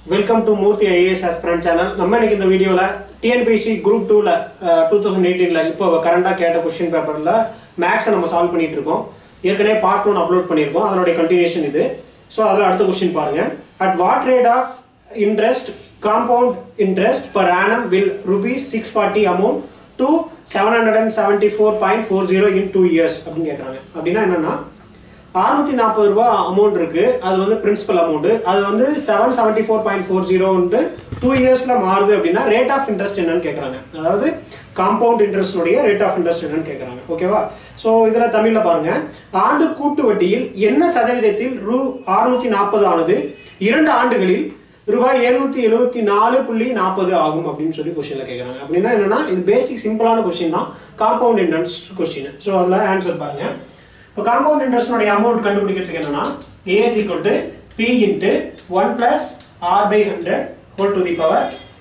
welcome to Murthy IAS aspirant channel நம்ம இன்னைக்கு இந்த வீடியோவில் டிஎன்பிசி குரூப் டூவில் டூ தௌசண்ட் எயிட்டீனில் இப்போ கரண்டாக கேட்ட கொஸ்டின் பேப்பரில் மேக்ஸை நம்ம சால்வ் பண்ணிட்டு இருக்கோம் ஏற்கனவே பார்ட் ஒன் அப்லோட் பண்ணியிருக்கோம் அதனுடைய கண்டினியூஷன் இது ஸோ அதில் அடுத்த கொஸ்டின் பாருங்க at what rate of interest compound interest per annum will rupees six forty amount to seven hundred and seventy four point four zero in two years அப்படின்னு கேட்குறாங்க அப்படின்னா என்னன்னா அறுநூத்தி நாற்பது ரூபாய் அமௌண்ட் இருக்கு அது வந்து பிரின்சிபல் அமௌண்ட் அது வந்து seven seventy four point four ஜீரோன்ட்டு டூ இயர்ஸ்ல மாறுது அப்படின்னா ரேட் ஆஃப் இன்ட்ரெஸ்ட் என்னன்னு கேட்குறாங்க அதாவது காம்பவுண்ட் இன்ட்ரெஸ்டுடைய ரேட் ஆஃப் இன்ட்ரெஸ்ட் என்னன்னு கேட்குறாங்க ஓகேவா ஸோ இதில் தமிழில் பாருங்க ஆண்டு கூட்டு வட்டியில் என்ன சதவீதத்தில் ரூ அறுநூத்தி நாற்பது ஆனது இரண்டு ஆண்டுகளில் ரூபாய் எழுநூத்தி எழுபத்தி நாலு புள்ளி நாற்பது ஆகும் அப்படின்னு சொல்லி கொஸ்டின்ல கேட்குறாங்க அப்படின்னா என்னன்னா இது பேசிக் சிம்பிளான கொஸ்டின் தான் காம்பவுண்ட் இன்ட்ரெஸ்ட் கொஸ்டின் ஸோ அதில் ஆன்சர் பாருங்க இப்போ காம்பவுண்ட் இன்ட்ரெஸ்ட்னுடைய அமௌண்ட் கண்டுபிடிக்கிறதுக்கு என்னன்னா A is equal to P into one plus R by hundred whole to the power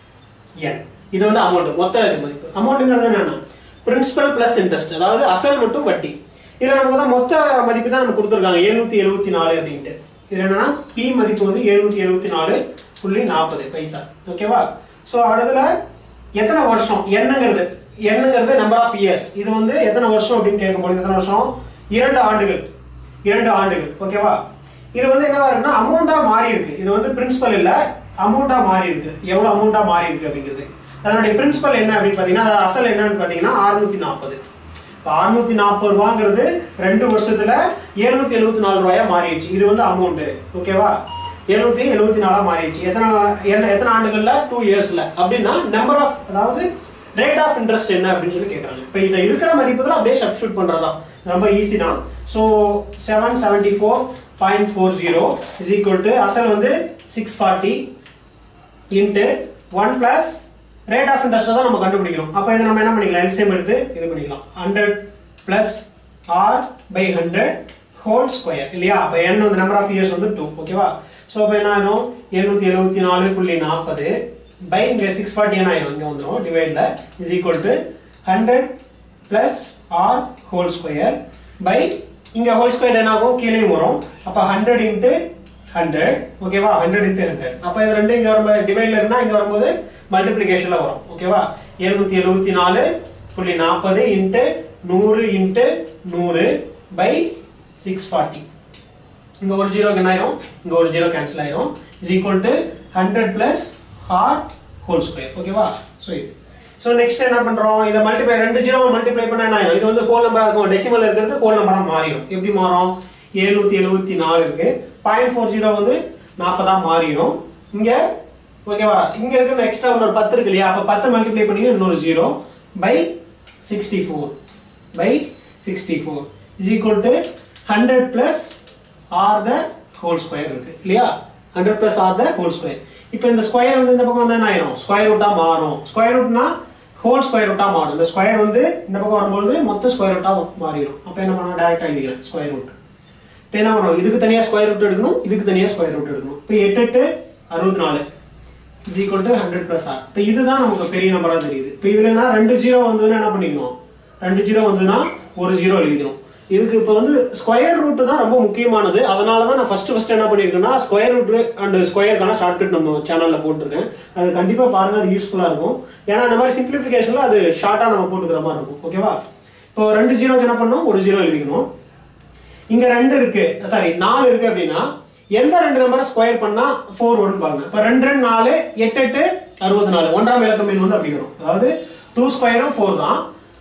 n இது வந்து அமௌண்ட் மொத்த இது மதிப்பு அமௌண்ட்டுங்கிறது என்னன்னா பிரின்சிபல் பிளஸ் இன்ட்ரெஸ்ட் அதாவது அசல் மட்டும் வட்டி இதில் நமக்கு தான் மொத்த மதிப்பு தான் நம்ம கொடுத்துருக்காங்க எழுநூத்தி எழுபத்தி நாலு அப்படின்ட்டு இது என்னன்னா பி மதிப்பு வந்து எழுநூத்தி எழுபத்தி நாலு புள்ளி நாற்பது பைசா ஓகேவா ஸோ அடுத்ததுல எத்தனை வருஷம் என்னங்கிறது என்னங்கிறது நம்பர் ஆஃப் இயர்ஸ் இது வந்து எத்தனை வருஷம் அப்படின்னு கேட்கும்போது எத்தனை வருஷம் இரண்டு ஆண்டுகள் இரண்டு ஆண்டுகள் ஓகேவா இது வந்து என்னவா இருக்குன்னா அமௌண்டா மாறி இருக்கு இது வந்து பிரின்சிபல் இல்ல அமௌண்டா மாறி இருக்கு எவ்வளவு அமௌண்டா மாறி இருக்கு அப்படிங்கிறது அதனுடைய பிரின்சிபல் என்ன அப்படின்னு பாத்தீங்கன்னா அது அசல் என்னன்னு பாத்தீங்கன்னா அறுநூத்தி நாற்பது இப்போ அறுநூத்தி நாற்பது ரூபாங்கிறது ரெண்டு வருஷத்துல எழுநூத்தி எழுபத்தி நாலு ரூபாயா மாறிடுச்சு இது வந்து அமௌண்ட் ஓகேவா எழுநூத்தி எழுபத்தி நாலா மாறிடுச்சு எத்தனை என்ன- எத்தனை ஆண்டுகள்ல டூ இயர்ஸ்ல அப்படின்னா நம்பர் ஆஃப் அதாவது ரேட் ஆஃப் இன்ட்ரெஸ்ட் என்ன அப்படின்னு சொல்லி கேட்குறாங்க இப்போ இதை இருக்கிற மதிப்புகளை அப்படியே சப்ஸ்டியூட் பண்ணுறதா ரொம்ப ஈஸி தான் so seven seventy four point four zero is equal to அசல் வந்து six forty into one plus rate of interest தான் நம்ம கண்டுபிடிக்கணும் அப்போ இதை நம்ம என்ன பண்ணிக்கலாம் எல்சிஎம் எடுத்து இது பண்ணிக்கலாம் hundred plus R by hundred whole square இல்லையா அப்போ n வந்து நம்பர் ஆஃப் இயர்ஸ் வந்து டூ ஓகேவா ஸோ அப்போ என்ன ஆகும் எழுநூத்தி எழுபத்தி நாலு புள்ளி நாற்பது பை இங்கே சிக்ஸ் ஃபார்ட்டி என்ன ஆயிரும் இங்கே வந்துடும் டிவைடில் is equal to hundred plus R whole square by இங்கே ஹோல் ஸ்கொயர் என்ன ஆகும் கீழேயும் வரும் அப்போ ஹண்ட்ரட் இன்ட்டு ஹண்ட்ரட் ஓகேவா ஹண்ட்ரட் இன்ட்டு ஹண்ட்ரட் அப்போ இது ரெண்டு இங்கே வரும்போது டிவைடில் இருந்தால் இங்கே வரும்போது மல்டிப்ளிகேஷனில் வரும் ஓகேவா எழுநூத்தி எழுபத்தி நாலு புள்ளி நாற்பது இன்ட்டு நூறு இன்ட்டு நூறு பை சிக்ஸ் ஃபார்ட்டி இங்க ஒரு ஜீரோ என்ன ஆயிரும் இங்க ஒரு ஜீரோ கேன்சல் ஆயிரும் is equal to hundred plus R whole square ஓகேவா ஸோ இது ஸோ நெக்ஸ்ட் என்ன பண்றோம் இதை மல்டிப்ளை ரெண்டு ஜீரோ மல்டிப்ளை பண்ணா என்ன ஆயிரும் இது வந்து கோல் நம்பரா இருக்கும் டெசிமல் இருக்கிறது கோல் நம்பரா மாறிடும் எப்படி மாறும் எழுநூத்தி எழுபத்தி நாலு இருக்கு பாயிண்ட் ஃபோர் ஜீரோ வந்து நாற்பதா மாறிடும் இங்க ஓகேவா இங்க இருக்கிற எக்ஸ்ட்ரா இன்னொரு பத்து இருக்கு இல்லையா அப்ப பத்து மல்டிப்ளை பண்ணி இன்னொரு zero by sixty four by sixty four is equal to hundred plus R the whole square இருக்கு இல்லையா hundred plus R the whole square இப்போ இந்த ஸ்கொயர் வந்து இந்த பக்கம் வந்து என்ன ஆயிரும் ஸ்கொயர் ரூட்டா மாறும் ஸ்கொயர் ரூட்னா ஹோல் ஸ்கொயர் ரூட்டா மாறும் இந்த ஸ்கொயர் வந்து இந்த பக்கம் வரும்போது மொத்த ஸ்கொயர் ரூட்டா மாறிடும் அப்போ என்ன பண்ணலாம் டேரக்டா எழுதிக்கிறேன் ஸ்கொயர் ரூட் இப்போ என்ன பண்ணுறோம் இதுக்கு தனியாக ஸ்கொயர் ரூட் எடுக்கணும் இதுக்கு தனியாக ஸ்கொயர் ரூட் எடுக்கணும் இப்போ எட்டு எட்டு அறுபத்தி நாலு is equal to hundred plus R இப்போ இதுதான் நமக்கு பெரிய நம்பராக தெரியுது இப்போ இதுலனா ரெண்டு ஜீரோ வந்ததுன்னா என்ன பண்ணிக்கணும் ரெண்டு ஜீரோ வந்ததுன்னா ஒரு ஜீரோ எழுதிக்கணும் இதுக்கு இப்போ வந்து ஸ்கொயர் ரூட் தான் ரொம்ப முக்கியமானது அதனால தான் நான் ஃபர்ஸ்ட் ஃபர்ஸ்ட் என்ன பண்ணியிருக்கேன்னா ஸ்கொயர் ரூட் அண்ட் ஸ்கொயருக்கான ஷார்ட்கட் நம்ம சேனலில் போட்டிருக்கேன் அது கண்டிப்பாக பாருங்க அது யூஸ்ஃபுல்லாக இருக்கும் ஏன்னா இந்த மாதிரி சிம்பிளிஃபிகேஷனில் அது ஷார்ட்டாக நம்ம போட்டுக்கிற மாதிரி இருக்கும் ஓகேவா இப்போ ரெண்டு ஜீரோக்கு என்ன பண்ணணும் ஒரு ஜீரோ எழுதிக்கணும் இங்க ரெண்டு இருக்கு சாரி நாலு இருக்கு அப்படின்னா எந்த ரெண்டு நம்பரை ஸ்கொயர் பண்ணா ஃபோர் வரும் பாருங்க இப்போ ரெண்டு ரெண்டு நாலு எட்டு எட்டு அறுபது நாலு ஒன்றாம் இலக்கம் மீன் வந்து அப்படி வரும் அதாவது டூ ஸ்கொயரும் ஃபோர் தான்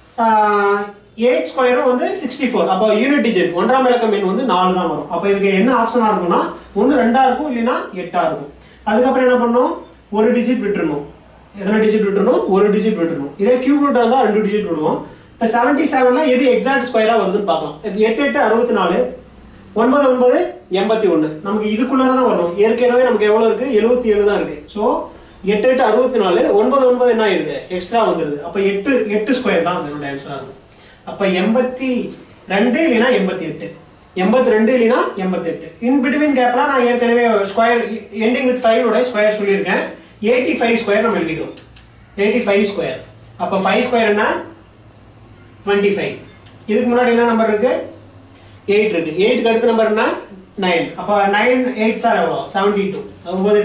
எயிட் ஸ்கொயரும் வந்து சிக்ஸ்டி ஃபோர் அப்போ யூனிட் டிஜிட் ஒன்றாம் இலக்கம் மீன் வந்து நாலு தான் வரும் அப்போ இதுக்கு என்ன ஆப்ஷனா இருக்கும்னா ஒன்று ரெண்டா இருக்கும் இல்லைன்னா எட்டா இருக்கும் அதுக்கப்புறம் என்ன பண்ணணும் ஒரு டிஜிட் விட்டுறணும் எத்தனை டிஜிட் விட்டுறணும் ஒரு டிஜிட் விட்டுறணும் இதே கியூப் ரூட் இருந்தால் ரெண்டு டிஜிட் விடுவோம் இப்போ செவன்டி செவன்ல எது எக்ஸாக்ட் ஸ்கொயரா வருதுன்னு பார்க்கலாம் இப்போ எட்டு எட்டு அறுபத்தி நாலு ஒன்பது ஒன்பது எண்பத்தி ஒன்று நமக்கு இதுக்குள்ளார தான் வரணும் ஏற்கனவே நமக்கு எவ்வளோ இருக்கு எழுபத்தி ஏழு தான் இருக்கு ஸோ எட்டு எட்டு அறுபத்தி நாலு ஒன்பது ஒன்பது என்ன ஆயிடுது எக்ஸ்ட்ரா வந்துடுது அப்போ எட்டு எட்டு ஸ்கொயர் தான் என்னோட ஆன்சராக இருக்கும் அப்போ எண்பத்தி ரெண்டு இல்லைன்னா எண்பத்தி எட்டு எண்பத்தி ரெண்டு இல்லைன்னா எண்பத்தெட்டு இன் பிட்வீன் கேப்லாம் நான் ஏற்கனவே ஸ்கொயர் எண்டிங் வித் ஃபைவோட ஸ்கொயர் சொல்லியிருக்கேன் எயிட்டி ஃபைவ் ஸ்கொயர் நம்ம எழுதிக்கிறோம் எயிட்டி ஃபைவ் ஸ்கொயர் அப்போ ஃபைவ் ஸ்கொயர் என்ன டுவெண்ட்டி ஃபைவ் இதுக்கு முன்னாடி என்ன நம்பர் இருக்கு எயிட் இருக்கு எயிட்டுக்கு அடுத்த நம்பர் என்ன நைன் அப்போ நைன் எயிட் சார் எவ்வளோ செவன்டி டூ ஒன்பது எட்டு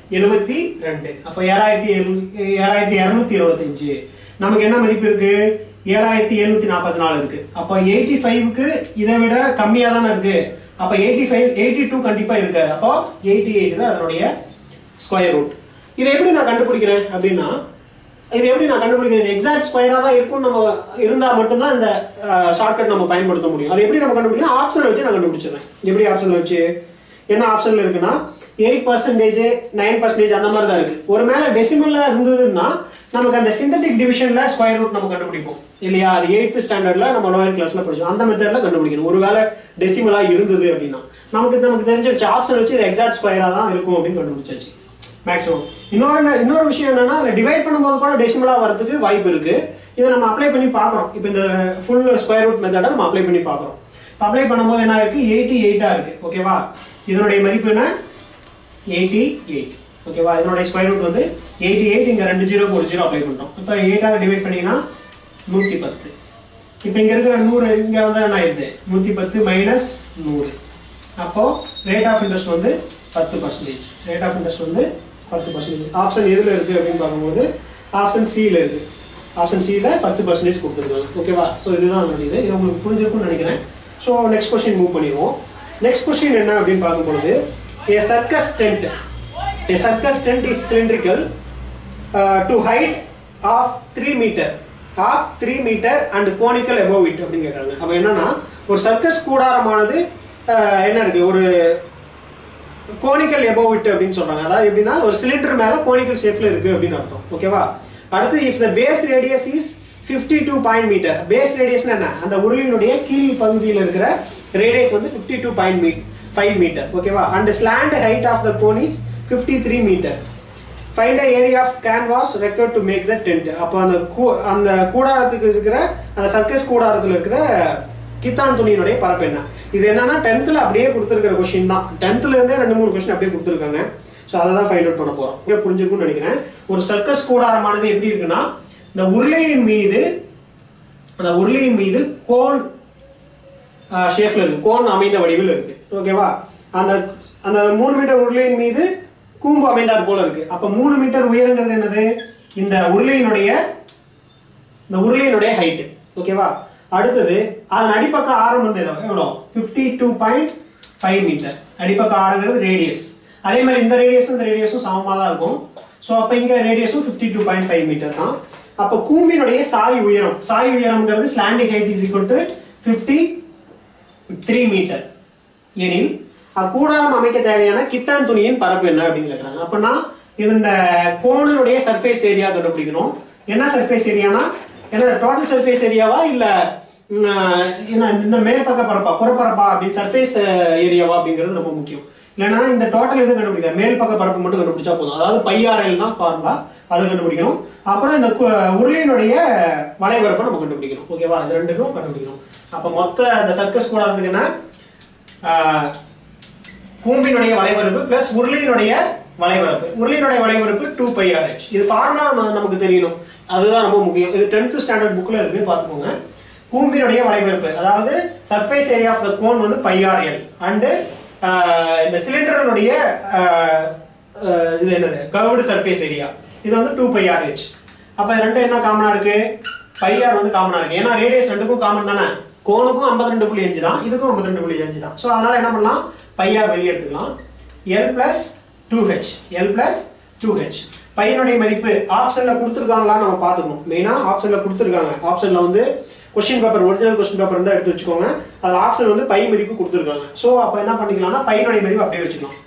எழுபத்தி ரெண்டு அப்போ ஏழாயிரத்தி எழு ஏழாயிரத்தி இரநூத்தி இருபத்தஞ்சு நமக்கு என்ன மதிப்பு இருக்கு ஏழாயிரத்தி எழுநூத்தி நாற்பத்தி நாலு இருக்கு அப்போ எயிட்டி ஃபைவ்க்கு இதை விட கம்மியாக தானே இருக்கு அப்போ எயிட்டி ஃபைவ் எயிட்டி டூ கண்டிப்பாக இருக்கு அப்போ எயிட்டி எயிட் தான் அதனுடைய ஸ்கொயர் ரூட் இதை எப்படி நான் கண்டுபிடிக்கிறேன் அப்படின்னா இது எப்படி நான் கண்டுபிடிக்கிறது எக்ஸாக்ட் ஸ்கொயராக தான் இருக்கும் நம்ம இருந்தால் மட்டும்தான் இந்த ஷார்ட்கட் நம்ம பயன்படுத்த முடியும் அது எப்படி நம்ம கண்டுபிடிக்கலாம் ஆப்ஷனை வச்சு நான் கண்டுபிடிச்சிடுறேன் எப்படி ஆப்ஷனில் வச்சு என்ன ஆப்ஷனில் இருக்குன்னா எயிட் பர்சன்டேஜ் நைன் பர்சன்டேஜ் அந்த மாதிரி தான் இருக்கு ஒரு மேலே டெசிமலில் இருந்ததுன்னா நமக்கு அந்த சிந்தட்டிக் டிவிஷனில் ஸ்கொயர் ரூட் நம்ம கண்டுபிடிப்போம் இல்லையா அது எயித்து ஸ்டாண்டர்டில் நம்ம லோயர் கிளாஸில் படிச்சோம் அந்த மெத்தடில் கண்டுபிடிக்கணும் ஒரு வேளை டெசிமலாக இருந்தது அப்படின்னா நமக்கு நமக்கு தெரிஞ்சிருச்சு ஆப்ஷன் வச்சு இது எக்ஸாக்ட் ஸ்கொயராக தான் இருக்கும் அப்படின்னு கண்டுபிடிச்சாச்சு மேக்ஸிமம் இன்னொரு என்ன- இன்னொரு விஷயம் என்னன்னா அதில் டிவைட் பண்ணும்போது கூட டெசிமலாக வரதுக்கு வாய்ப்பு இருக்கு இதை நம்ம அப்ளை பண்ணி பார்க்குறோம் இப்போ இந்த ஃபுல் ஸ்கொயர் ரூட் மெத்தடை நம்ம அப்ளை பண்ணி பார்க்குறோம் அப்ளை பண்ணும்போது என்ன இருக்கு எயிட்டி எயிட்டாக இருக்கு ஓகேவா இதனுடைய மதிப்பு என்ன எயிட்டி எயிட் ஓகேவா இதனுடைய ஸ்கொயர் ரூட் வந்து எயிட்டி எயிட் இங்கே ரெண்டு ஜீரோ ஒரு ஜீரோ அப்ளை பண்ணிட்டோம் இப்போ எயிட்டாக டிவைட் பண்ணீங்கன்னா நூற்றி பத்து இப்போ இங்கே இருக்கிற நூறு இங்கே வந்து என்ன ஆயிடுது நூற்றி பத்து மைனஸ் நூறு அப்போ ரேட் ஆஃப் இன்ட்ரெஸ்ட் வந்து பத்து பர்சன்டேஜ் ரேட் ஆஃப் இன்ட்ரெஸ்ட் வந்து பத்து பர்சன்டேஜ் ஆப்ஷன் எதில் இருக்குது அப்படின்னு பார்க்கும்போது ஆப்ஷன் சியில் இருக்குது ஆப்ஷன் சியில் பத்து பர்சன்டேஜ் கொடுத்துருக்காங்க ஓகேவா ஸோ இதுதான் அதனுடைய இது இது உங்களுக்கு புரிஞ்சிருக்கும்னு நினைக்கிறேன் ஸோ நெக்ஸ்ட் கொஸ்டின் மூவ் பண்ணிடுவோம் நெக்ஸ்ட் கொஸ்டின் என்ன அப்படின்னு பார்க்கும்பொழுது a circus tent a circus tent is cylindrical to height of three metre of three metre and conical above it அப்படின்னு கேட்குறாங்க அப்போ என்னன்னா ஒரு சர்க்கஸ் கூடாரமானது uh, என்ன இருக்கு ஒரு கோனிக்கல் above it அப்படின்னு சொல்றாங்க அதாவது எப்படின்னா ஒரு சிலிண்டர் மேல கோனிக்கல் ஷேப்ல இருக்கு அப்படின்னு அர்த்தம் ஓகேவா அடுத்து if the base radius is 52 two point metre base ரேடியஸ்னா என்ன அந்த உருளினுடைய கீழ் பகுதியில் இருக்கிற ரேடியஸ் வந்து 52 டூ பாயிண்ட் மீ ஃபைவ் மீட்டர் ஓகேவா and slant height of the cone is fifty three metre find area of canvas required to make the tent அப்போ அந்த கூ அந்த கூடாரத்துக்கு இருக்கிற அந்த சர்க்கஸ் கூடாரத்தில் இருக்கிற கித்தான் துணியினுடைய பரப்பு என்ன இது என்னன்னா டென்த்தில் அப்படியே கொடுத்துருக்கிற கொஷின் தான் டென்த்தில் இருந்தே ரெண்டு மூணு கொஷின் அப்படியே கொடுத்துருக்காங்க ஸோ அதை தான் ஃபைண்ட் அவுட் பண்ண போகிறோம் இங்கே புரிஞ்சுக்கும்னு நினைக்கிறேன் ஒரு சர்க்கஸ் கூடாரமானது எப்படி இருக்குன்னா இந்த உருளையின் மீது அந்த உருளையின் மீது கோன் ஷேப்ல இருக்கு கோன் அமைந்த வடிவில் இருக்கு ஓகேவா அந்த அந்த மூணு மீட்டர் உருளையின் மீது கூம்பு அமைந்தாற் போல இருக்கு அப்ப மூணு மீட்டர் உயரங்கிறது என்னது இந்த உருளையினுடைய இந்த உருளையினுடைய ஹைட் ஓகேவா அடுத்தது அதன் அடிப்பக்க ஆரம் வந்து எவ்வளோ- எவ்வளோ fifty two point five metre அடிப்பக்க ஆரங்கிறது ரேடியஸ் அதே மாதிரி இந்த ரேடியஸும் இந்த ரேடியஸும் சமமாக தான் இருக்கும் ஸோ அப்போ இங்கே ரேடியஸும் fifty two point five metre தான் அப்போ கூம்பினுடைய சாய் உயரம் சாய் உயரம்ங்கிறது slanting height is equal to fifty three metre எனில் அக்கூடாரம் அமைக்க தேவையான கித்தான் துணியின் பரப்பு என்ன அப்படின்னு கேட்குறாங்க அப்படின்னா இது இந்த கோணினுடைய சர்ஃபேஸ் ஏரியா கண்டுபிடிக்கணும் என்ன சர்ஃபேஸ் ஏரியானா என்ன டோட்டல் சர்ஃபேஸ் ஏரியாவா இல்லை என்ன இந்த மேற்பக்க பரப்பா புறப்பரப்பா அப்படின்னு சர்ஃபேஸ் ஏரியாவா அப்படிங்கிறது ரொம்ப முக்கியம் இல்லைன்னா இந்த டோட்டல் இது கண்டுபிடிக்க மேல் பக்க பரப்பு மட்டும் கண்டுபிடிச்சா போதும் அதாவது பையாரையில் தான் ஃபார்முலா அதை கண்டுபிடிக்கணும் அப்புறம் இந்த கு- உருளையினுடைய வளைவரப்பை நம்ம கண்டுபிடிக்கணும் ஓகேவா இது ரெண்டுக்கும் கண்டுபிடிக்கணும் அப்போ மொத்த இந்த சர்க்கஸ் கூடாரத்துக்கு என்ன ஆஹ், கூம்பினுடைய வளைவரப்பு பிளஸ் உருளையினுடைய வளைவரப்பு உருளையினுடைய வளைவரப்பு டூ பை ஆர்ஹெச் இது ஃபார்முலா நமக்கு தெரியணும் அதுதான் ரொம்ப முக்கியம் இது டென்த் ஸ்டாண்டர்ட் புக்கில் இருக்கு பார்த்துக்கோங்க கூம்பினுடைய வளைவரப்பு அதாவது surface area of the cone வந்து பை ஆர்எல் அண்டு இந்த சிலிண்டரினுடைய இது என்னது கர்வ்டு சர்ஃபேஸ் ஏரியா இது வந்து டூ பை ஆர்ஹெச் அப்போ ரெண்டு என்ன காமனாக இருக்கு பை ஆர் வந்து காமனாக இருக்கு ஏன்னா ரேடியஸ் ரெண்டுக்கும் காமன் தானே கோனுக்கும் 52.5 ரெண்டு புள்ளி அஞ்சு தான் இதுக்கும் 52.5 புள்ளி அஞ்சு தான் ஸோ அதனால என்ன பண்ணலாம் பையார் வெளியே எடுத்துக்கலாம் l plus two h l plus two h பையனுடைய மதிப்பு ஆப்ஷனில் கொடுத்துருக்காங்களான்னு நம்ம பார்த்துக்கணும் மெயினாக ஆப்ஷனில் கொடுத்துருக்காங்க ஆப்ஷனில் வந்து question paper original question paper இருந்தால் எடுத்து வச்சுக்கோங்க அதில் ஆப்ஷன் வந்து பை மதிப்பு கொடுத்துருக்காங்க ஸோ அப்போ என்ன பண்ணிக்கலாம்னா பையனுடைய மதிப்பு அப்படியே வச்சுக்கலாம்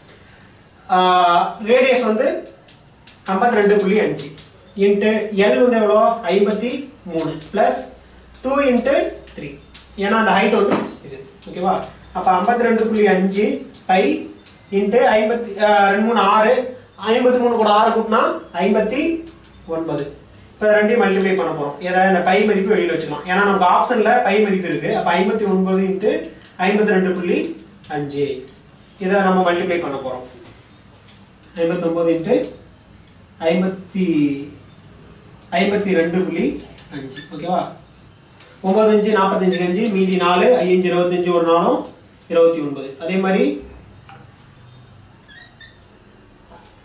ரேடியஸ் வந்து ஐம்பத்தி ரெண்டு புள்ளி அஞ்சு இன்ட்டு எல் வந்து எவ்வளோ ஐம்பத்தி மூணு ப்ளஸ் டூ இன்ட்டு த்ரீ ஏன்னா அந்த ஹைட் வந்து இது ஓகேவா அப்போ ஐம்பத்தி ரெண்டு புள்ளி அஞ்சு பை இன்ட்டு ஐம்பத்தி ஆஹ், ரெண்டு மூணு ஆறு ஐம்பத்தி மூணு கூட ஆறு கூட்டினா ஐம்பத்தி ஒன்பது இப்போ ரெண்டையும் மல்டிப்ளை பண்ண போகிறோம் ஏதாவது இந்த பை மதிப்பு வெளியில் வச்சுக்கலாம் ஏன்னா நமக்கு ஆப்ஷனில் பை மதிப்பு இருக்குது அப்போ ஐம்பத்தி ஒன்பது இன்ட்டு ஐம்பத்தி ரெண்டு புள்ளி அஞ்சு இதை நம்ம மல்டிப்ளை பண்ண போகிறோம் ஐம்பத்தொம்பது இன்ட்டு ஐம்பத்தி ஐம்பத்தி ரெண்டு புள்ளி அஞ்சு ஓகேவா ஒம்பது அஞ்சு நாற்பத்தஞ்சு அஞ்சு மீதி நாலு ஐயஞ்சு இருபத்தஞ்சு ஒரு நாளும் இருபத்தி ஒன்பது அதே மாதிரி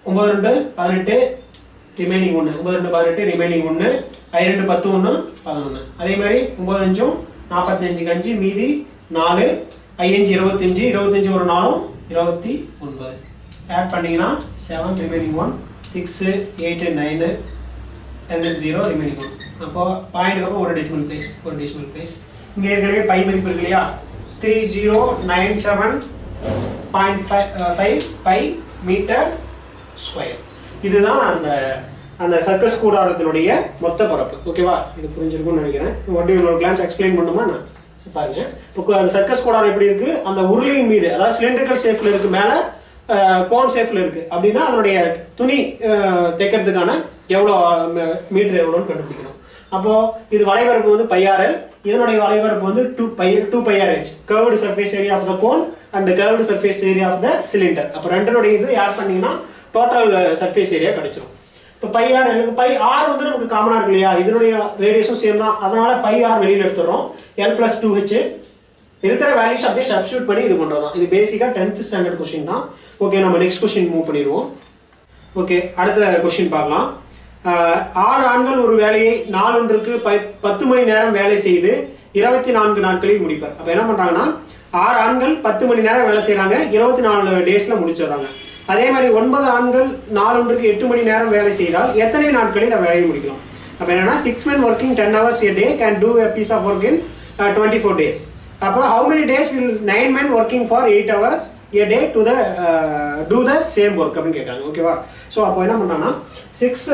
ஒம்பது ரெண்டு பதினெட்டு ரிமைனிங் ஒன்று ஒம்பது ரெண்டு பதினெட்டு ரிமைனிங் ஒன்று ஐ ரெண்டு பத்து ஒன்று பதினொன்று அதே மாதிரி ஒம்பது அஞ்சும் நாற்பத்தஞ்சுக்கு அஞ்சு மீதி நாலு ஐயஞ்சு இருபத்தஞ்சு இருபத்தஞ்சு ஒரு நாளும் இருபத்தி ஒன்பது ஆட் பண்ணீங்கன்னா seven remaining one six eight nine ten zero remaining one அப்போ பாயிண்ட்டுக்கு அப்புறம் ஒரு டெசிமல் பிளேஸ் ஒரு டெசிமல் பிளேஸ் இங்கே ஏற்கனவே பை மதிப்பு இருக்கு இல்லையா three zero nine seven point five five pi metre square இதுதான் அந்த அந்த சர்க்கஸ் கூடாரத்தினுடைய மொத்த பரப்பு ஓகேவா இது புரிஞ்சிருக்கும்னு நினைக்கிறேன் ஒட்டி ஒரு கிளான்ஸ் எக்ஸ்பிளைன் பண்ணுமா நான் சரி, பாருங்க இப்போ அந்த சர்க்கஸ் கூடாரம் எப்படி இருக்கு அந்த உருளையின் மீது அதாவது சிலிண்ட்ரிக்கல் ஷேப்ல இருக்கு மேல கோன் ஷேப்ல இருக்கு அப்படின்னா அதனுடைய துணி அஹ், தைக்கிறதுக்கான எவ்வளோ மீட்டர் எவ்வளோன்னு கண்டுபிடிக்கணும் அப்போ இது வளைவரப்பு வந்து பையாரல் இதனுடைய வளைவரப்பு வந்து two pi two pi r curved surface area of the cone and curved surface area of the cylinder அப்போ ரெண்டனுடைய இது ஆட் பண்ணீங்கன்னா டோட்டல் சர்ஃபேஸ் ஏரியா கிடைச்சிரும் இப்போ பை ஆர் எனக்கு பை ஆர் வந்து நமக்கு காமனாக இருக்கு இல்லையா இதனுடைய ரேடியஸும் சேம் தான் அதனால பை ஆர் வெளியில் எடுத்துடுறோம் எல் பிளஸ் டூ ஹெச் இருக்கிற வேல்யூஸ் அப்படியே சப்ஸ்டியூட் பண்ணி இது பண்ணுறது தான் இது பேசிக்காக டென்த் ஸ்டாண்டர்ட் கொஸ்டின் தான் ஓகே நம்ம நெக்ஸ்ட் கொஸ்டின் மூவ் பண்ணிடுவோம் ஓகே அடுத்த கொஸ்டின் பார்க்கலாம் ஆஹ், ஆறு ஆண்கள் ஒரு வேலையை நாளொன்றுக்கு ப- பத்து மணி நேரம் வேலை செய்து இருபத்தி நான்கு நாட்களில் முடிப்பர் அப்போ என்ன பண்ணுறாங்கன்னா ஆறு ஆண்கள் பத்து மணி நேரம் வேலை செய்கிறாங்க இருபத்தி நாலு டேஸில் முடிச்சிடுறாங்க அதே மாதிரி ஒன்பது ஆண்கள் நாளொன்றுக்கு எட்டு மணி நேரம் வேலை செய்தால் எத்தனை நாட்களில் அந்த வேலையை முடிக்கலாம் அப்போ என்னன்னா six men working ten hours a day can do a piece of work in twenty four days அப்புறம் how many days will nine men working for eight hours a day to the do the same work அப்படின்னு கேட்குறாங்க ஓகேவா so அப்போ என்ன பண்ணுறாங்கன்னா six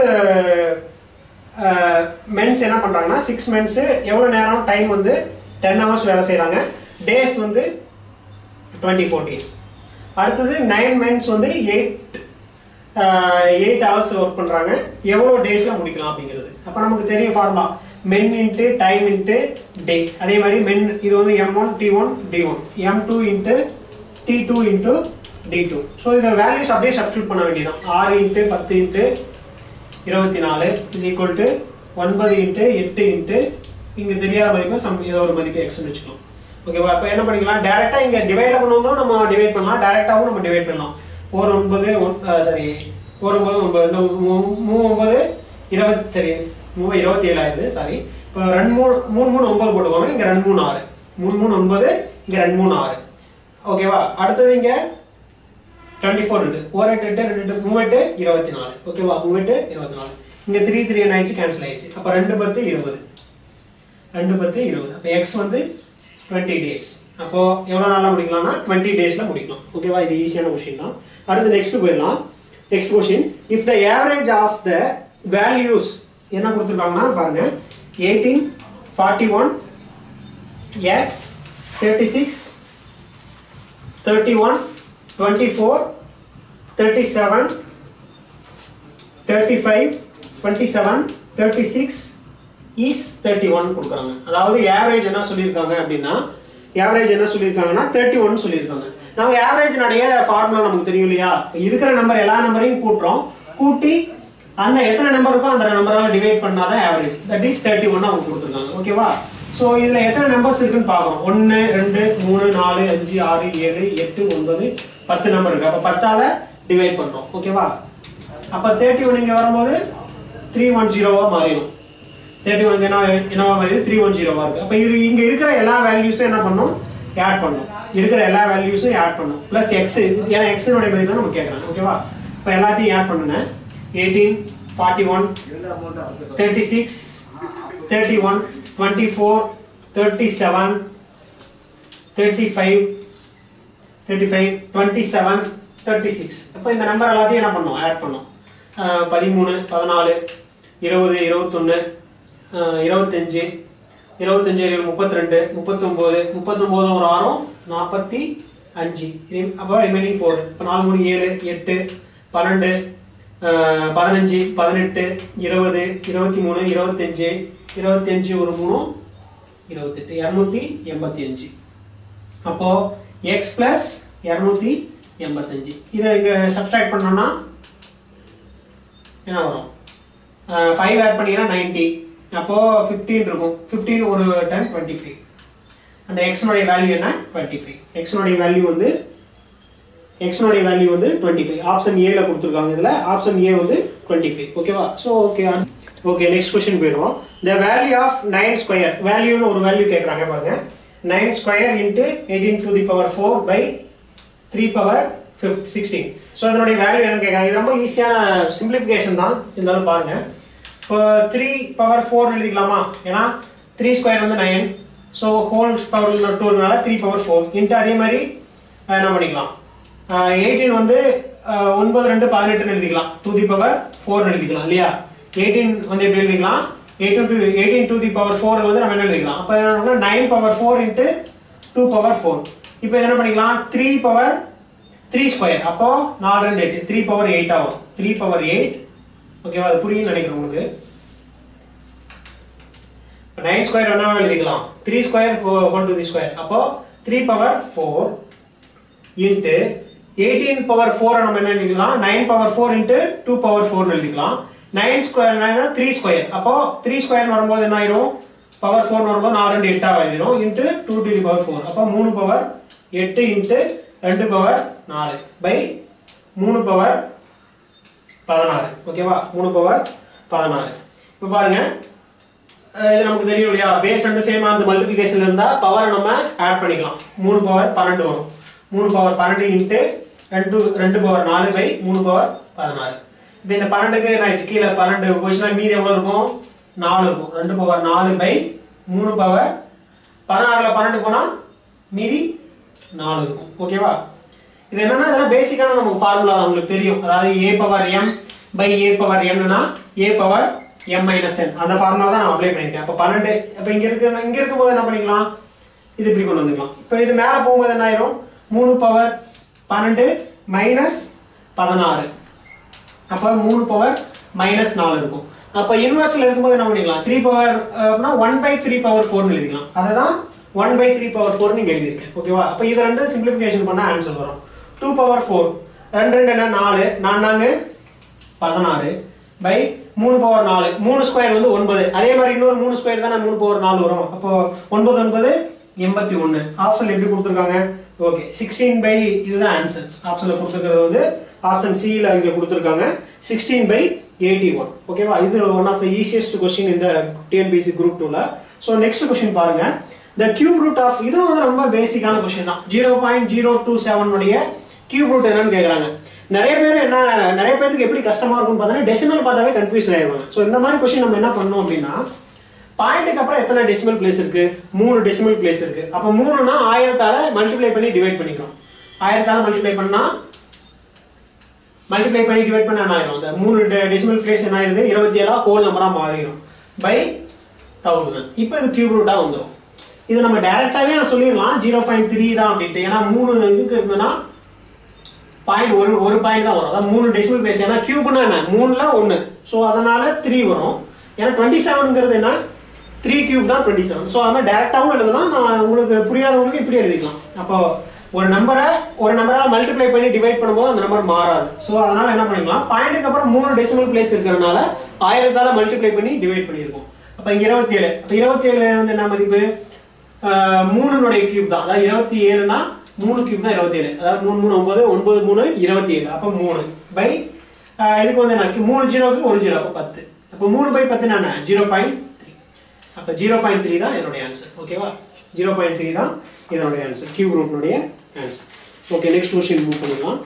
men's என்ன பண்ணுறாங்கன்னா six men's எவ்வளோ நேரம் டைம் வந்து டென் ஹவர்ஸ் வேலை செய்கிறாங்க டேஸ் வந்து டுவெண்ட்டி ஃபோர் டேஸ் அடுத்தது நைன் மென்ஸ் வந்து எயிட் எயிட் ஹவர்ஸ் ஒர்க் பண்ணுறாங்க எவ்வளோ டேஸில் முடிக்கலாம் அப்படிங்கிறது அப்போ நமக்கு தெரியும் formula men into time into day அதே மாதிரி மென் இது வந்து m one t one t one m two into t two into t two so இதை வேல்யூஸ் அப்படியே சப்ஸ்டியூட் பண்ண வேண்டியதான் ஆறு இன்ட்டு பத்து இன்ட்டு இருபத்தி நாலு இஸ் ஈக்குவல் டு ஒன்பது இன்ட்டு எட்டு இன்ட்டு இங்கே தெரியாத மதிப்பு சம் ஏதோ ஒரு மதிப்பு எக்ஸ்னு வச்சுக்கலாம் ஓகேவா இப்போ என்ன பண்ணிக்கலாம் டேரெக்டாக இங்கே டிவைட் பண்ணணும் நம்ம டிவைட் பண்ணலாம் டேரெக்டாகவும் நம்ம டிவைட் பண்ணலாம் ஒரு ஒன்பது சாரி ஒரு ஒன்பது ஒன்பது இன்னும் மூ- மூ ஒன்பது இருபத்தி சரி மூணு இருபத்தி ஏழாயிரது சாரி இப்போ ரெண்டு மூணு மூணு மூணு ஒன்பது போட்டுக்கோங்க இங்கே ரெண்டு மூணு ஆறு மூணு மூணு ஒன்பது இங்கே ரெண்டு மூணு ஆறு ஓகேவா அடுத்தது இங்கே டுவெண்ட்டி ஃபோர் இருக்கு ஒரு எட்டு எட்டு ரெண்டு எட்டு மூவெட்டு இருபத்தி நாலு ஓகேவா மூவெட்டு இருபத்தி நாலு இங்கே த்ரீ த்ரீ ஆயிடுச்சு கேன்சல் ஆயிடுச்சு அப்போ ரெண்டு பத்து இருபது ரெண்டு பத்து இருபது அப்போ எக்ஸ் வந்து டுவெண்ட்டி டேஸ் அப்போ எவ்வளோ நாளாக முடிக்கலாம்னா டுவெண்ட்டி டேஸில் முடிக்கலாம் ஓகேவா இது ஈஸியான கொஷின் தான் அடுத்து நெக்ஸ்ட் போயிடலாம் next question if the average of the values என்ன கொடுத்துருக்காங்கன்னா பாருங்க eighteen forty one x thirty six thirty one twenty four thirty seven thirty five twenty seven thirty six is thirty one கொடுக்குறாங்க அதாவது average என்ன சொல்லியிருக்காங்க அப்படின்னா average என்ன சொல்லியிருக்காங்கன்னா தேர்ட்டி ஒன் சொல்லியிருக்காங்க நம்ம ஆவரேஜ்னுடைய ஃபார்முலா நமக்கு தெரியும் இல்லையா இருக்கிற நம்பர் எல்லா நம்பரையும் கூட்டுறோம் கூட்டி அந்த எத்தனை நம்பர் இருக்கோ அந்த நம்பரால் டிவைட் பண்ணாதான் average that is thirty one அவங்க கொடுத்துருக்காங்க ஓகேவா ஸோ இதில் எத்தனை நம்பர்ஸ் இருக்குன்னு பார்க்கணும் ஒன்று ரெண்டு மூணு நாலு அஞ்சு ஆறு ஏழு எட்டு ஒன்பது பத்து நம்பர் இருக்கு அப்போ பத்தால டிவைட் பண்ணுறோம் ஓகேவா அப்போ தேர்ட்டி ஒன் இங்கே வரும்போது த்ரீ ஒன் ஜீரோவாக மாறிடும் தேர்ட்டி ஒன் என்ன என்னவா மாறிடுது த்ரீ ஒன் ஜீரோவாக இருக்குது அப்போ இது இங்கே இருக்கிற எல்லா வேல்யூஸும் என்ன பண்ணும் ஆட் பண்ணும் இருக்கிற எல்லா வேல்யூஸும் ஆட் பண்ணும் ப்ளஸ் எக்ஸ் ஏன்னா எக்ஸினுடைய மதிப்பு தான் நம்ம கேட்குறோம் ஓகேவா இப்போ எல்லாத்தையும் ஆட் பண்ணுங்க eighteen forty one thirty six thirty one twenty four thirty seven thirty five thirty five twenty seven thirty six அப்போ இந்த நம்பர் எல்லாத்தையும் என்ன பண்ணோம் ஆட் பண்ணோம் அஹ் பதிமூணு பதினாலு இருபது இருபத்தொன்று இருபத்தஞ்சு இருபத்தஞ்சு இருபது முப்பத்தி ரெண்டு முப்பத்தொம்போது முப்பத்தொம்போது ஒரு ஆறும் நாற்பத்தி அஞ்சு ரி- அப்போ ரிமைனிங் ஃபோர் இப்போ நாலு மூணு ஏழு எட்டு பன்னெண்டு அஹ் பதினஞ்சு பதினெட்டு இருபது இருபத்தி மூணு இருபத்தஞ்சு இருபத்தஞ்சு ஒரு மூணு இருபத்தெட்டு இரநூத்தி எண்பத்தி அஞ்சு அப்போ எக்ஸ் பிளஸ் இரநூத்தி எண்பத்தஞ்சு இதை இங்கே சப்ஸ்ட்ராக்ட் பண்ணோம்னா என்ன வரும் ஃபைவ் ஆட் பண்ணிங்கன்னா நைன்ட்டி அப்போது ஃபிஃப்டீன் இருக்கும் ஃபிஃப்டீன் ஒரு டைம் டுவெண்ட்டி ஃபைவ் அந்த எக்ஸனுடைய வேல்யூ என்ன டுவெண்ட்டி ஃபைவ் எக்ஸனுடைய வேல்யூ வந்து எக்ஸ்னுடைய வேல்யூ வந்து டுவெண்ட்டி ஃபைவ் ஆப்ஷன் ஏல கொடுத்துருக்காங்க இதில் ஆப்ஷன் ஏ வந்து டுவெண்ட்டி ஃபைவ் ஓகேவா so okay okay next question போயிடுவோம் the value of nine square வேல்யூன்னு ஒரு வேல்யூ கேட்குறாங்க பாருங்க nine square into eighteen to the power four by three power fifth sixteen so அதனுடைய வேல்யூ என்னன்னு கேட்குறாங்க இது ரொம்ப ஈஸியான சிம்பிளிஃபிகேஷன் தான் இருந்தாலும் பாருங்க இப்போ த்ரீ பவர் ஃபோர் எழுதிக்கலாமா ஏன்னா த்ரீ ஸ்கொயர் வந்து நைன் ஸோ ஹோல் பவர் டூனால த்ரீ பவர் ஃபோர் இன்ட்டு அதே மாதிரி அஹ், என்ன பண்ணிக்கலாம் எயிட்டீன் வந்து அஹ், ஒன்பது ரெண்டு பதினெட்டுன்னு எழுதிக்கலாம் டூ தி பவர் ஃபோர்னு எழுதிக்கலாம் இல்லையா எயிட்டீன் வந்து எப்படி எழுதிக்கலாம் eighteen to eighteen to the power four வந்து நம்ம என்ன எழுதிக்கலாம் அப்போ என்ன nine power four into two power four இப்போ என்ன பண்ணிக்கலாம் த்ரீ பவர் த்ரீ ஸ்கொயர் அப்போ நாலு ரெண்டு எட்டு த்ரீ பவர் எயிட் ஆகும் த்ரீ பவர் எயிட் ஓகேவா அது புரியும்னு நினைக்கிறேன் உங்களுக்கு நைன் ஸ்கொயர் வேணா எழுதிக்கலாம் three square one to the square அப்போ three power four into eighteen power four நம்ம என்ன எழுதிக்கலாம் nine power four into two power ஃபோர்னு எழுதிக்கலாம் nine square nine three square அப்போ த்ரீ ஸ்கொயர் வரும்போது என்ன ஆயிரும் பவர் ஃபோர் வரும்போது நாலு ரெண்டு எட்டாக ஆயிரும் into two to the power four அப்போ மூணு பவர் எட்டு இன்ட்டு ரெண்டு பவர் நாலு பை மூணு பவர் பதினாறு ஓகேவா மூணு பவர் பதினாறு இப்போ பாருங்க அஹ் இது நமக்கு தெரியும் இல்லையா பேஸ் ரெண்டு சேமா அந்த மல்டிபிகேஷன் இருந்தா பவர் நம்ம ஆட் பண்ணிக்கலாம் மூணு பவர் பன்னெண்டு வரும் மூணு பவர் பன்னெண்டு இன்ட்டு ரெண்டு ரெண்டு பவர் நாலு பை மூணு பவர் பதினாறு இப்போ இந்த பன்னெண்டுக்கு நான் ஆச்சு கீழே பன்னெண்டு போச்சுன்னா மீதி எவ்வளோ இருக்கும் நாலு இருக்கும் ரெண்டு பவர் நாலு பை மூணு பவர் பதினாறுல பன்னெண்டு போனா மீதி நாலு இருக்கும் ஓகேவா இது என்னன்னா இதெல்லாம் பேசிக்கான நமக்கு ஃபார்முலா உங்களுக்கு தெரியும் அதாவது a power m by a power என்னன்னா a power m minus n அந்த ஃபார்முலா தான் நான் அப்ளை பண்ணிட்டேன் அப்போ பன்னெண்டு இப்போ இங்க இருக்கு இங்க இருக்கும்போது என்ன பண்ணிக்கலாம் இது இப்படி கொண்டு வந்துக்கலாம் இப்போ இது மேலே போகும்போது என்ன ஆயிரும் மூணு பவர் பன்னெண்டு மைனஸ் பதினாறு அப்போ மூணு பவர் மைனஸ் நாலு இருக்கும் அப்போ இன்வெர்ஸ்ல இருக்கும்போது என்ன பண்ணிக்கலாம் த்ரீ பவர் அப்படின்னா ஒன் பை த்ரீ பவர் ஃபோர்னு எழுதிக்கலாம் அதை தான் one by three power four நீங்கள் எழுதியிருக்கேன் ஓகேவா அப்போ இது ரெண்டு சிம்பிளிஃபிகேஷன் பண்ணால் ஆன்சர் வரும் டூ பவர் ஃபோர் ரெண்டு ரெண்டு என்ன நாலு நான் நாங்க பதினாறு பை மூணு பவர் நாலு மூணு ஸ்கொயர் வந்து ஒன்பது அதே மாதிரி இன்னொரு மூணு ஸ்கொயர் தானே மூணு பவர் நாலு வரும் அப்போ ஒன்பது ஒன்பது எண்பத்தி ஒன்று ஆப்ஷன் எப்படி கொடுத்துருக்காங்க ஓகே சிக்ஸ்டீன் பை இதுதான் ஆன்சர் ஆப்ஷனில் கொடுத்துருக்கிறது வந்து ஆப்ஷன் சியில் இங்கே கொடுத்துருக்காங்க சிக்ஸ்டீன் பை எயிட்டி ஒன் ஓகேவா இது one of the easiest question இந்த டிஎன்பிசி குரூப் டூவில் ஸோ நெக்ஸ்ட் கொஸ்டின் பாருங்க த கியூப் ரூட் ஆஃப் இதுவும் வந்து ரொம்ப பேசிக்கான கொஸ்டின் தான் ஜீரோ பாயிண்ட் ஜீரோ டூ செவனுடைய கியூப் ரூட் என்னன்னு கேட்குறாங்க நிறைய பேர் என்ன நிறைய பேருக்கு எப்படி கஷ்டமா இருக்கும்னு பார்த்தீங்கன்னா டெசிமல் பார்த்தாவே கன்ஃபியூஷன் ஆயிடுவாங்க ஸோ இந்த மாதிரி கொஸ்டின் நம்ம என்ன பண்ணோம் அப்படின்னா பாயிண்ட்டுக்கு அப்புறம் எத்தனை டெசிமல் பிளேஸ் இருக்கு மூணு டெசிமல் பிளேஸ் இருக்கு அப்போ மூணுனா ஆயிரத்தால மல்டிப்ளை பண்ணி டிவைட் பண்ணிக்கிறோம் ஆயிரத்தால மல்டிப்ளை பண்ணா மல்டிப்ளை பண்ணி டிவைட் பண்ண என்ன ஆயிரும் அந்த மூணு டெசிமல் பிளேஸ் என்ன ஆயிருது இருபத்தி ஏழா ஹோல் நம்பரா மாறிடும் பை தௌசண்ட் இப்போ இது கியூப் ரூட்டா வந்துடும் இது நம்ம டைரக்டாவே நான் சொல்லிடலாம் ஜீரோ பாயிண்ட் த்ரீ தான் அப்படின்ட்டு ஏன்னா மூணு இதுக்கு இருந்ததுன்னா பாயிண்ட் ஒரு ஒரு பாயிண்ட் தான் வரும் அதாவது மூணு டெசிமல் பிளேஸ் ஏன்னா கியூப்னா என்ன மூணுல ஒன்று ஸோ அதனால த்ரீ வரும் ஏன்னா டுவெண்ட்டி செவனுங்கிறது என்ன த்ரீ கியூப் தான் டுவெண்ட்டி செவன் ஸோ அது மாதிரி டேரெக்டாகவும் எழுதலாம் நான் உங்களுக்கு புரியாதவங்களுக்கு இப்படி எழுதிக்கலாம் அப்போ ஒரு நம்பரை ஒரு நம்பரால் மல்டிப்ளை பண்ணி டிவைட் பண்ணும்போது அந்த நம்பர் மாறாது ஸோ அதனால என்ன பண்ணிக்கலாம் பாயிண்ட்டுக்கு அப்புறம் மூணு டெசிமல் பிளேஸ் இருக்கிறதுனால ஆயிரத்தால மல்டிப்ளை பண்ணி டிவைட் பண்ணியிருக்கோம் அப்போ இங்கே இருபத்தி ஏழு அப்போ இருபத்தி ஏழு வந்து என்ன மதிப்பு ஆஹ் மூணுனுடைய கியூப் தான் அதாவது இருபத்தி ஏழுனா மூணு கியூப் தான் இருபத்தி ஏழு அதாவது மூணு மூணு ஒன்பது ஒன்பது மூணு இருபத்தி ஏழு அப்போ மூணு பை இதுக்கு வந்து என்ன மூணு ஜீரோக்கு ஒரு ஜீரோ அப்போ பத்து அப்போ மூணு பை பத்து என்ன ஜீரோ பாயிண்ட் த்ரீ அப்போ ஜீரோ பாயிண்ட் த்ரீ தான் என்னுடைய ஆன்சர் ஓகேவா ஜீரோ பாயிண்ட் த்ரீ தான் இதனுடைய ஆன்சர் கியூப் ரூட்னுடைய answer okay next question move பண்ணிடலாம்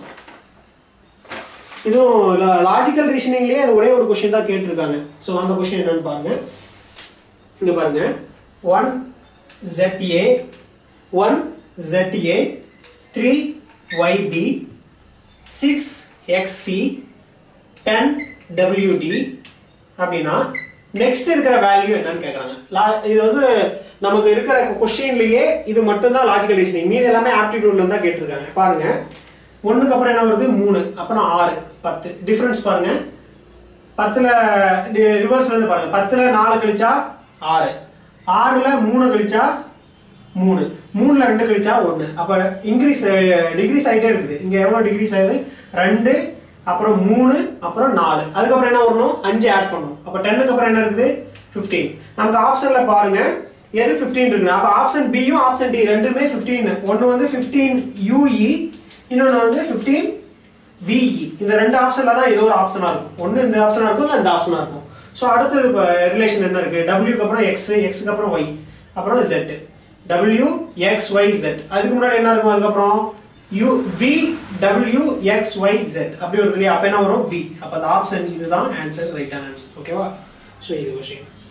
இதுவும் லாஜிக்கல் ரீசனிங்லேயே அது ஒரே ஒரு கொஸ்டின் தான் கேட்டிருக்காங்க ஸோ அந்த கொஸ்டின் என்னன்னு பாருங்க இங்க பாருங்க one ZA one ZA three YB six XC ten WD அப்படின்னா நெக்ஸ்ட் இருக்கிற வேல்யூ என்னன்னு கேட்குறாங்க லா இது வந்து நமக்கு இருக்கிற கொஸ்டின்லயே இது மட்டும்தான் லாஜிக்கல் ரீசனிங் மீது எல்லாமே ஆப்டிடியூட்ல தான் கேட்டிருக்காங்க பாருங்க ஒண்ணுக்கு அப்புறம் என்ன வருது மூணு அப்புறம் ஆறு பத்து டிஃபரன்ஸ் பாருங்க பத்துல ரிவர்ஸ்ல இருந்து பாருங்க பத்துல நாலு கழிச்சா ஆறு ஆறுல மூணு கழிச்சா மூணு மூணுல ரெண்டு கழிச்சா ஒன்று அப்போ இன்க்ரீஸ் டிகிரிஸ் ஆகிட்டே இருக்குது இங்கே எவ்வளோ டிகிரிஸ் ஆகுது ரெண்டு அப்புறம் மூணு அப்புறம் நாலு அதுக்கப்புறம் என்ன வரணும் அஞ்சு ஆட் பண்ணணும் அப்போ டென்னுக்கு அப்புறம் என்ன இருக்குது ஃபிஃப்டீன் நமக்கு ஆப்ஷனில் பாருங்க எது ஃபிஃப்டீன் இருக்குன்னா அப்போ ஆப்ஷன் பியும் ஆப்ஷன் டி ரெண்டுமே ஃபிஃப்டீன் ஒன்று வந்து ஃபிஃப்டீன் யூஇ இன்னொன்று வந்து ஃபிஃப்டீன் விஇ இந்த ரெண்டு ஆப்ஷனில் தான் ஏதோ ஒரு ஆப்ஷனாக இருக்கும் ஒன்று இந்த ஆப்ஷனாக இருக்கும் இல்லை இந்த ஆப்ஷனாக இருக்கும் ஸோ அடுத்தது இப்போ ரிலேஷன் என்ன இருக்குது டபிள்யூக்கு அப்புறம் எக்ஸ் எக்ஸுக்கு அப்புறம் ஒய் அப்புறம் Z டபிள்யூ எக்ஸ் ஒய் Z அதுக்கு முன்னாடி என்ன இருக்கும் அதுக்கப்புறம் யூ வி டபிள்யூ எக்ஸ் ஒய் Z அப்படி வருது இல்லையா அப்போ என்ன வரும் பி அப்போ அந்த ஆப்ஷன் இதுதான் ஆன்சர் ரைட்டான ஆன்சர் ஓகேவா ஸோ இது விஷயம்